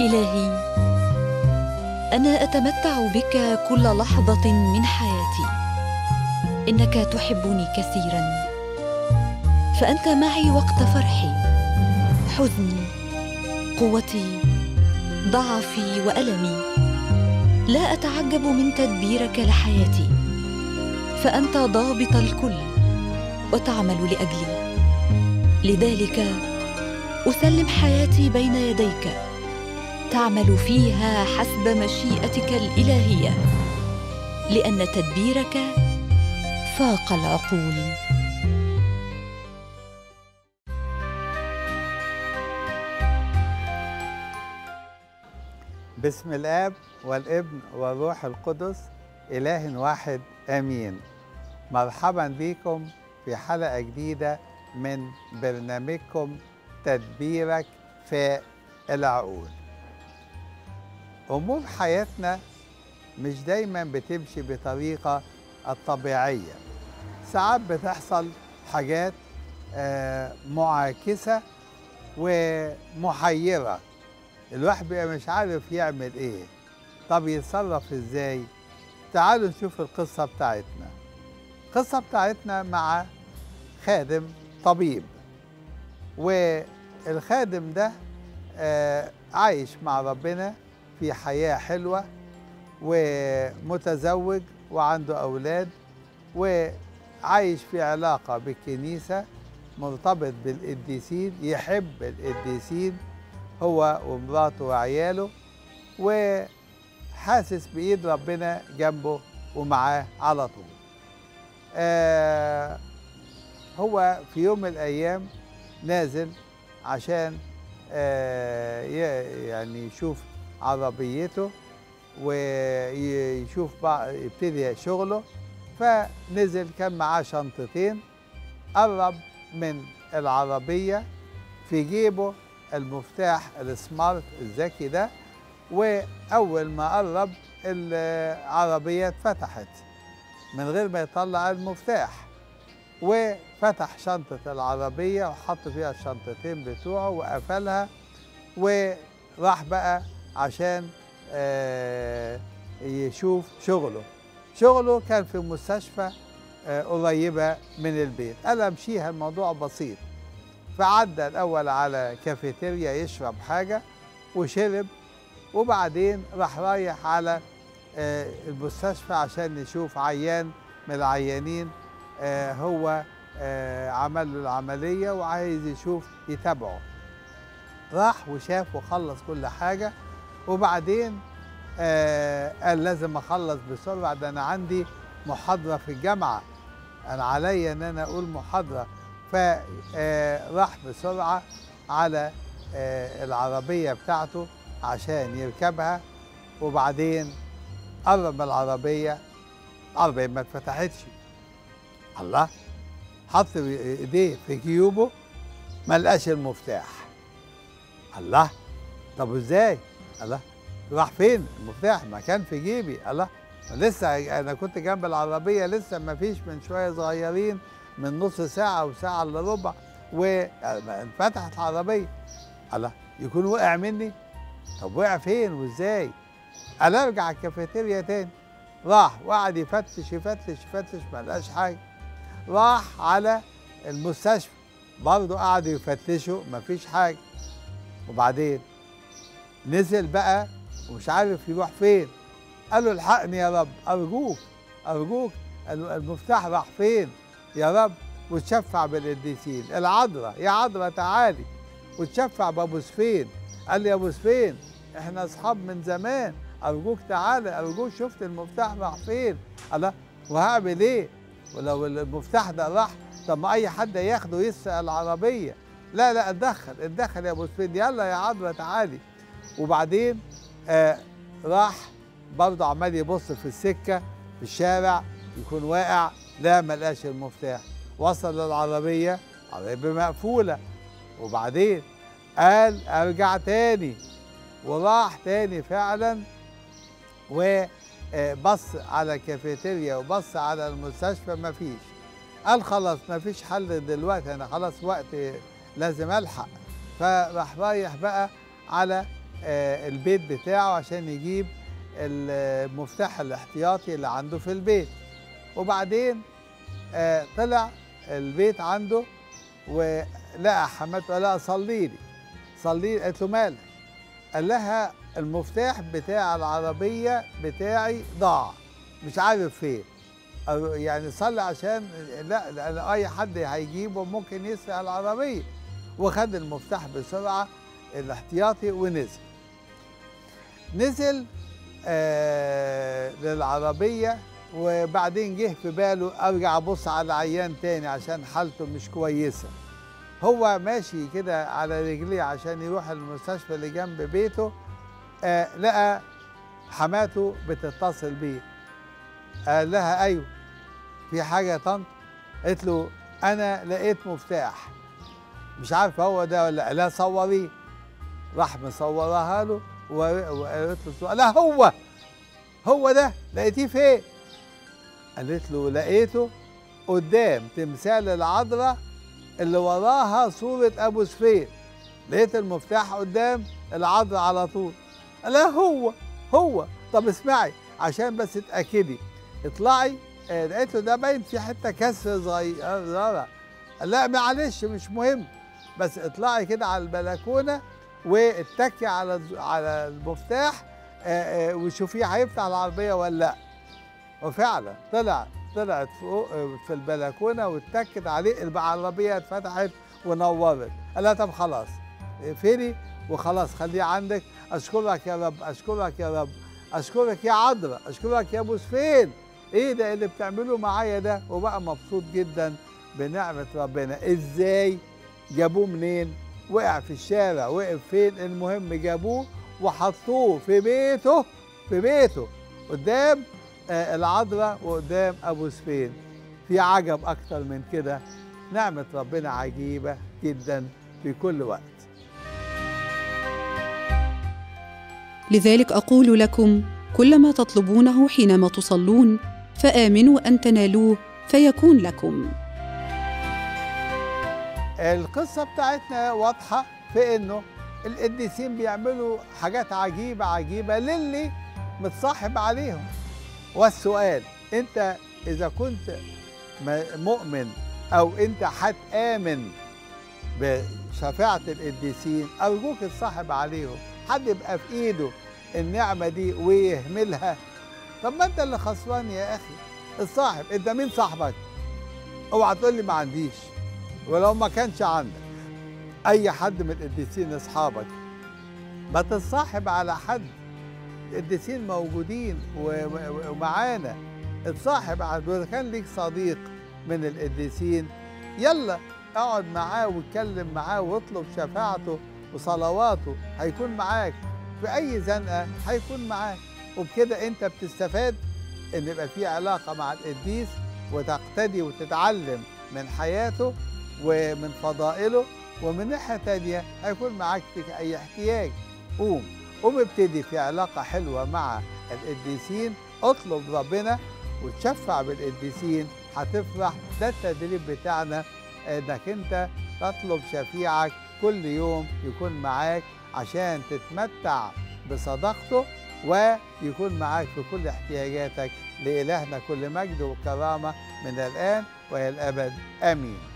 إلهي أنا أتمتع بك كل لحظة من حياتي إنك تحبني كثيرا فأنت معي وقت فرحي حزني قوتي ضعفي وألمي لا أتعجب من تدبيرك لحياتي فأنت ضابط الكل وتعمل لأجلي لذلك أسلم حياتي بين يديك تعمل فيها حسب مشيئتك الالهيه لان تدبيرك فاق العقول بسم الاب والابن والروح القدس اله واحد امين مرحبا بكم في حلقه جديده من برنامجكم تدبيرك في العقول امور حياتنا مش دايما بتمشي بطريقه الطبيعيه ساعات بتحصل حاجات آه، معاكسه ومحيره الواحد بيبقى مش عارف يعمل ايه طب يتصرف ازاي تعالوا نشوف القصه بتاعتنا القصه بتاعتنا مع خادم طبيب والخادم ده آه، عايش مع ربنا في حياة حلوة ومتزوج وعنده أولاد وعايش في علاقة بالكنيسة مرتبط بالقديسين يحب القديسين هو ومراته وعياله وحاسس بإيد ربنا جنبه ومعاه على طول آه هو في يوم من الأيام نازل عشان آه يعني يشوف عربيته ويشوف بقى يبتدي شغله فنزل كان معاه شنطتين قرب من العربية في جيبه المفتاح السمارت الذكي ده وأول ما قرب العربية اتفتحت من غير ما يطلع المفتاح وفتح شنطة العربية وحط فيها الشنطتين بتوعه وقفلها وراح بقى عشان آه يشوف شغله شغله كان في مستشفى آه قريبة من البيت قال امشيها الموضوع بسيط فعدى الأول على كافيتيريا يشرب حاجة وشرب وبعدين راح رايح على آه المستشفى عشان يشوف عيان من العيانين هو عمل له العملية وعايز يشوف يتابعه راح وشاف وخلص كل حاجة وبعدين آه قال لازم اخلص بسرعه ده انا عندي محاضره في الجامعه انا عليا ان انا اقول محاضره فراح بسرعه على آه العربيه بتاعته عشان يركبها وبعدين قرب من العربيه العربيه ما اتفتحتش الله حط ايديه في جيوبه ما لقاش المفتاح الله طب ازاي الله راح فين المفتاح ما كان في جيبي الله لسه انا كنت جنب العربيه لسه ما فيش من شويه صغيرين من نص ساعه او ساعه الا ربع وانفتحت العربيه الله يكون وقع مني طب وقع فين وازاي قال ارجع الكافيتيريا تاني راح وقعد يفتش يفتش يفتش ما لقاش حاجه راح على المستشفى برضه قعدوا يفتشوا مفيش حاجه وبعدين نزل بقى ومش عارف يروح فين قال له الحقني يا رب ارجوك ارجوك المفتاح راح فين يا رب وتشفع بالقديسين العذراء يا عذراء تعالي وتشفع بابو سفين قال لي يا ابو سفين احنا اصحاب من زمان ارجوك تعالى ارجوك شفت المفتاح راح فين الله وهعمل ايه ولو المفتاح ده راح طب ما اي حد ياخده يسرق العربيه لا لا اتدخل اتدخل يا ابو سفين يلا يا عذراء تعالي وبعدين آه راح برضه عمال يبص في السكه في الشارع يكون واقع لا ما لقاش المفتاح وصل للعربيه عربيه مقفوله وبعدين قال ارجع تاني وراح تاني فعلا وبص على كافيتيريا وبص على المستشفى ما فيش قال خلاص ما فيش حل دلوقتي انا خلاص وقت لازم الحق فراح رايح بقى على آه، البيت بتاعه عشان يجيب المفتاح الاحتياطي اللي عنده في البيت وبعدين آه، طلع البيت عنده ولقى حماته قال لها صلي لي صلي لي قالت له مالك قال لها المفتاح بتاع العربية بتاعي ضاع مش عارف فين أو يعني صلي عشان لا لأن أي حد هيجيبه ممكن يسرق العربية وخد المفتاح بسرعة الاحتياطي ونزل نزل آه للعربية وبعدين جه في باله ارجع ابص على العيان تاني عشان حالته مش كويسه هو ماشي كده على رجليه عشان يروح المستشفى اللي جنب بيته آه لقى حماته بتتصل بيه قال لها ايوه في حاجه يا طنط قالت له انا لقيت مفتاح مش عارف هو ده ولا لا صوريه راح مصورها له و- وقالت له لا هو هو ده لقيتيه فين قالت له لقيته قدام تمثال العذراء اللي وراها صورة أبو سفين لقيت المفتاح قدام العذراء على طول قال لها هو هو طب اسمعي عشان بس تأكدي اطلعي آه، لقيت له ده باين في حتة كسر صغيرة قال لا معلش مش مهم بس اطلعي كده على البلكونة واتكي على الز- على المفتاح آه، آه، وشوفيه هيفتح العربية ولا لا وفعلا طلع طلعت فوق في البلكونه واتكت عليه العربيه اتفتحت ونورت قال لها طب خلاص اقفلي وخلاص خليه عندك اشكرك يا رب اشكرك يا رب اشكرك يا عذراء اشكرك يا ابو سفين ايه ده اللي بتعمله معايا ده وبقى مبسوط جدا بنعمه ربنا ازاي جابوه منين وقع في الشارع وقف فين المهم جابوه وحطوه في بيته في بيته قدام آه، العذراء وقدام ابو سفين في عجب اكتر من كده نعمه ربنا عجيبه جدا في كل وقت لذلك اقول لكم كل ما تطلبونه حينما تصلون فامنوا ان تنالوه فيكون لكم القصه بتاعتنا واضحه في انه القديسين بيعملوا حاجات عجيبه عجيبه للي متصاحب عليهم والسؤال انت اذا كنت م- مؤمن او انت هتامن بشفاعه القديسين ارجوك تصاحب عليهم حد يبقى في ايده النعمه دي ويهملها طب ما انت اللي خسران يا اخي الصاحب انت مين صاحبك اوعى تقول لي ما عنديش ولو ما كانش عندك اي حد من القديسين اصحابك ما تتصاحب على حد القديسين موجودين و- و- ومعانا اتصاحب على واذا كان ليك صديق من القديسين يلا اقعد معاه واتكلم معاه واطلب شفاعته وصلواته هيكون معاك في اي زنقه هيكون معاك وبكده انت بتستفاد ان يبقى في علاقه مع القديس وتقتدي وتتعلم من حياته ومن فضائله ومن ناحيه تانيه هيكون معاك في اي احتياج قوم قوم ابتدي في علاقه حلوه مع القديسين اطلب ربنا وتشفع بالقديسين هتفرح ده التدريب بتاعنا انك انت تطلب شفيعك كل يوم يكون معاك عشان تتمتع بصداقته ويكون معاك في كل احتياجاتك لإلهنا كل مجد وكرامة من الآن وإلى الأبد آمين